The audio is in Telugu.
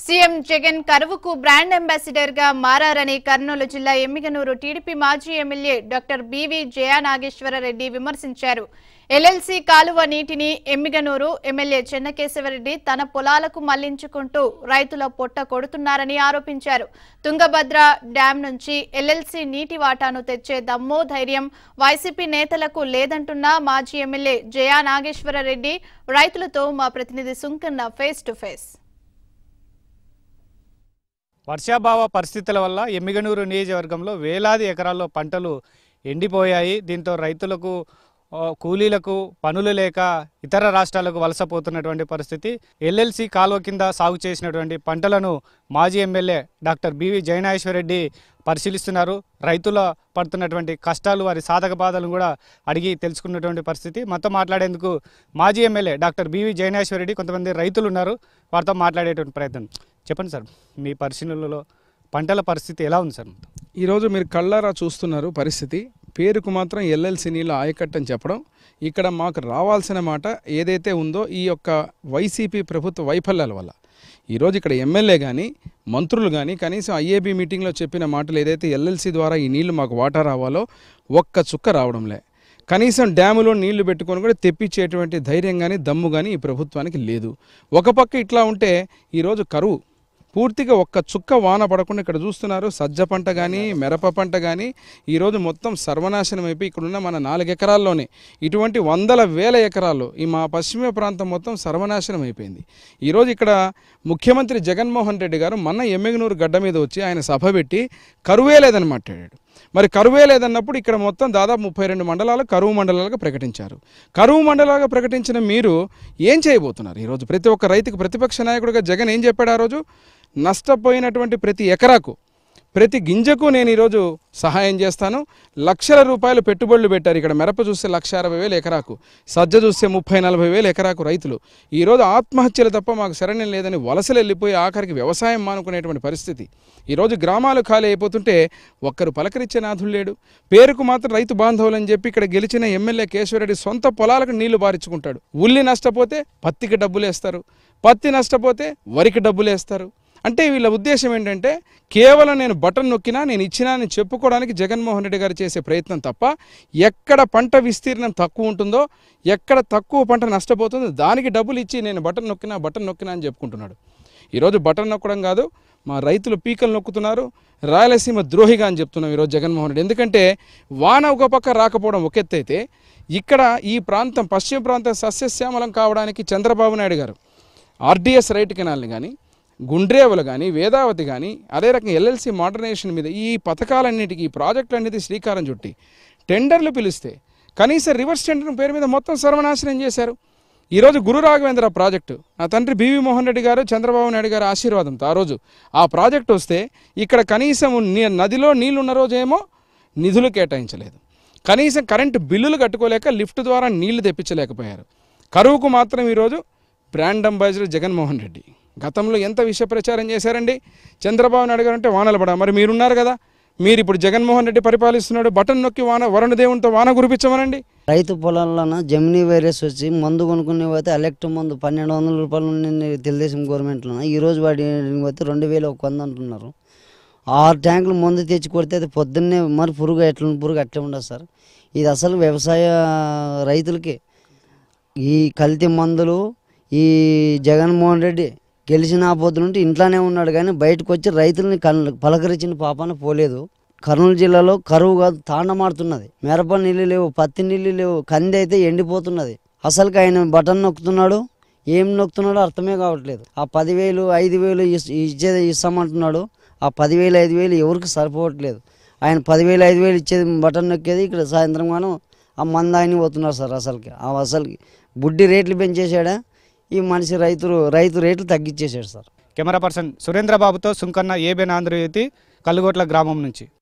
సీఎం జగన్ కరువుకు బ్రాండ్ అంబాసిడర్ గా మారారని కర్నూలు జిల్లా ఎమ్మిగనూరు టీడీపీ మాజీ ఎమ్మెల్యే డాక్టర్ బివి జయానాగేశ్వరరెడ్డి విమర్శించారు ఎల్ఎల్సీ కాలువ నీటిని ఎమ్మిగనూరు ఎమ్మెల్యే చెన్నకేశవరెడ్డి తన పొలాలకు మళ్లించుకుంటూ రైతుల పొట్ట కొడుతున్నారని ఆరోపించారు తుంగభద్ర డ్యాం నుంచి ఎల్ఎల్సీ నీటి వాటాను తెచ్చే దమ్మో ధైర్యం వైసీపీ నేతలకు లేదంటున్న మాజీ ఎమ్మెల్యే జయా నాగేశ్వరరెడ్డి రైతులతో మా ప్రతినిధి సుంకన్న ఫేస్ టు ఫేస్ వర్షాభావ పరిస్థితుల వల్ల ఎమ్మిగనూరు నియోజకవర్గంలో వేలాది ఎకరాల్లో పంటలు ఎండిపోయాయి దీంతో రైతులకు ఆ, కూలీలకు పనులు లేక ఇతర రాష్ట్రాలకు వలసపోతున్నటువంటి పరిస్థితి ఎల్ఎల్సి కాలువ కింద సాగు చేసినటువంటి పంటలను మాజీ ఎమ్మెల్యే డాక్టర్ బివి జయనాశ్వరరెడ్డి పరిశీలిస్తున్నారు రైతుల పడుతున్నటువంటి కష్టాలు వారి సాధక బాధలను కూడా అడిగి తెలుసుకున్నటువంటి పరిస్థితి మొత్తం మాట్లాడేందుకు మాజీ ఎమ్మెల్యే డాక్టర్ బివి జయనాశ్వరరెడ్డి కొంతమంది రైతులు ఉన్నారు వారితో మాట్లాడేటువంటి ప్రయత్నం చెప్పండి సార్ మీ పరిశీలనలో పంటల పరిస్థితి ఎలా ఉంది సార్ ఈరోజు మీరు కళ్ళారా చూస్తున్నారు పరిస్థితి పేరుకు మాత్రం ఎల్ఎల్సి నీళ్ళు ఆయకట్టు అని చెప్పడం ఇక్కడ మాకు రావాల్సిన మాట ఏదైతే ఉందో ఈ యొక్క వైసీపీ ప్రభుత్వ వైఫల్యాల వల్ల ఈరోజు ఇక్కడ ఎమ్మెల్యే కానీ మంత్రులు కానీ కనీసం ఐఏబీ మీటింగ్లో చెప్పిన మాటలు ఏదైతే ఎల్ఎల్సి ద్వారా ఈ నీళ్లు మాకు వాటా రావాలో ఒక్క చుక్క రావడంలే కనీసం డ్యాములో నీళ్లు పెట్టుకొని కూడా తెప్పించేటువంటి ధైర్యం కానీ దమ్ము కానీ ఈ ప్రభుత్వానికి లేదు ఒక పక్క ఇట్లా ఉంటే ఈరోజు కరువు పూర్తిగా ఒక్క చుక్క వాన పడకుండా ఇక్కడ చూస్తున్నారు సజ్జ పంట కానీ మిరప పంట కానీ ఈరోజు మొత్తం సర్వనాశనం అయిపోయి ఇక్కడున్న మన నాలుగు ఎకరాల్లోనే ఇటువంటి వందల వేల ఎకరాల్లో ఈ మా పశ్చిమ ప్రాంతం మొత్తం సర్వనాశనం అయిపోయింది ఈరోజు ఇక్కడ ముఖ్యమంత్రి జగన్మోహన్ రెడ్డి గారు మొన్న ఎమ్మెగనూరు గడ్డ మీద వచ్చి ఆయన సభ పెట్టి కరువే లేదని మాట్లాడాడు మరి కరువే లేదన్నప్పుడు ఇక్కడ మొత్తం దాదాపు ముప్పై రెండు మండలాలు కరువు మండలాలుగా ప్రకటించారు కరువు మండలాలుగా ప్రకటించిన మీరు ఏం చేయబోతున్నారు ఈరోజు ప్రతి ఒక్క రైతుకు ప్రతిపక్ష నాయకుడిగా జగన్ ఏం చెప్పాడు ఆ రోజు నష్టపోయినటువంటి ప్రతి ఎకరాకు ప్రతి గింజకు నేను ఈరోజు సహాయం చేస్తాను లక్షల రూపాయలు పెట్టుబడులు పెట్టారు ఇక్కడ మిరప చూస్తే లక్ష అరవై వేలు ఎకరాకు సజ్జ చూస్తే ముప్పై నలభై వేలు ఎకరాకు రైతులు ఈరోజు ఆత్మహత్యలు తప్ప మాకు శరణ్యం లేదని వలసలు వెళ్ళిపోయి ఆఖరికి వ్యవసాయం మానుకునేటువంటి పరిస్థితి ఈరోజు గ్రామాలు ఖాళీ అయిపోతుంటే ఒక్కరు పలకరించే నాథుడు లేడు పేరుకు మాత్రం రైతు బాంధవులు అని చెప్పి ఇక్కడ గెలిచిన ఎమ్మెల్యే కేశవరెడ్డి సొంత పొలాలకు నీళ్లు బారించుకుంటాడు ఉల్లి నష్టపోతే పత్తికి డబ్బులు వేస్తారు పత్తి నష్టపోతే వరికి డబ్బులు వేస్తారు అంటే వీళ్ళ ఉద్దేశం ఏంటంటే కేవలం నేను బటన్ నొక్కినా నేను ఇచ్చినా అని చెప్పుకోవడానికి జగన్మోహన్ రెడ్డి గారు చేసే ప్రయత్నం తప్ప ఎక్కడ పంట విస్తీర్ణం తక్కువ ఉంటుందో ఎక్కడ తక్కువ పంట నష్టపోతుందో దానికి డబ్బులు ఇచ్చి నేను బటన్ నొక్కినా బటన్ నొక్కినా అని చెప్పుకుంటున్నాడు ఈరోజు బటన్ నొక్కడం కాదు మా రైతులు పీకలు నొక్కుతున్నారు రాయలసీమ ద్రోహిగా అని చెప్తున్నాం ఈరోజు జగన్మోహన్ రెడ్డి ఎందుకంటే వాన ఒక పక్క రాకపోవడం ఒక ఎత్తు అయితే ఇక్కడ ఈ ప్రాంతం పశ్చిమ ప్రాంతం సస్యశ్యామలం కావడానికి చంద్రబాబు నాయుడు గారు ఆర్డీఎస్ రైట్ కెనాల్ని కానీ గుండ్రేవులు కానీ వేదావతి కానీ అదే రకంగా ఎల్ఎల్సి మోడర్నైజేషన్ మీద ఈ పథకాలన్నిటికీ ఈ ప్రాజెక్టులన్నిటి శ్రీకారం చుట్టి టెండర్లు పిలిస్తే కనీసం రివర్స్ టెండర్ పేరు మీద మొత్తం సర్వనాశనం చేశారు ఈరోజు గురు రాఘవేంద్ర ప్రాజెక్టు నా తండ్రి బివి మోహన్ రెడ్డి గారు చంద్రబాబు నాయుడు గారి ఆశీర్వాదంతో ఆ రోజు ఆ ప్రాజెక్టు వస్తే ఇక్కడ కనీసం నీ- నదిలో నీళ్లు ఉన్న రోజు ఏమో నిధులు కేటాయించలేదు కనీసం కరెంటు బిల్లులు కట్టుకోలేక లిఫ్ట్ ద్వారా నీళ్లు తెప్పించలేకపోయారు కరువుకు మాత్రం ఈరోజు బ్రాండ్ అంబాసిడర్ జగన్మోహన్ రెడ్డి గతంలో ఎంత విష ప్రచారం చేశారండి చంద్రబాబు నాయుడు గారు అంటే వానలు పడా మరి మీరున్నారు కదా మీరు ఇప్పుడు జగన్మోహన్ రెడ్డి పరిపాలిస్తున్నాడు బటన్ నొక్కి వాన వరుణ దేవునితో వాన కురిపించమనండి రైతు పొలాల్లోన జమినీ వైరస్ వచ్చి మందు కొనుక్కునే పోతే ఎలక్ట్ మందు పన్నెండు వందల రూపాయలు ఉండింది తెలుగుదేశం గవర్నమెంట్లో ఈ రోజు వాడి పోతే రెండు వేలు ఒక వంద అంటున్నారు ఆరు ట్యాంకులు మందు తెచ్చి కొడితే అది పొద్దున్నే మరి పురుగు ఎట్లా పురుగు అట్లే ఉండదు సార్ ఇది అసలు వ్యవసాయ రైతులకి ఈ కల్తీ మందులు ఈ జగన్మోహన్ రెడ్డి గెలిచిన పొద్దునుంటే ఇంట్లోనే ఉన్నాడు కానీ బయటకు వచ్చి రైతుల్ని కన్- పలకరించిన పాపాన పోలేదు కర్నూలు జిల్లాలో కరువు కాదు తాండమాడుతున్నది మిరప నీళ్ళు లేవు పత్తి నీళ్ళు లేవు కంది అయితే ఎండిపోతున్నది అసలుకి ఆయన బటన్ నొక్కుతున్నాడు ఏం నొక్కుతున్నాడో అర్థమే కావట్లేదు ఆ పదివేలు ఐదు వేలు ఇస్- ఇచ్చేది ఇస్తామంటున్నాడు ఆ పదివేలు ఐదు వేలు ఎవరికి సరిపోవట్లేదు ఆయన పదివేలు ఐదు వేలు ఇచ్చేది బటన్ నొక్కేది ఇక్కడ సాయంత్రం గాను ఆ మందాయిని పోతున్నారు సార్ అసలుకి ఆ అసలుకి బుడ్డి రేట్లు పెంచేశాడా ఈ మనిషి రైతులు రైతు రేట్లు తగ్గించేశాడు సార్ కెమెరా పర్సన్ సురేంద్రబాబుతో సుంకన్న ఏబెన్ ఆంధ్రజ్యోతి కల్లుగోట్ల గ్రామం నుంచి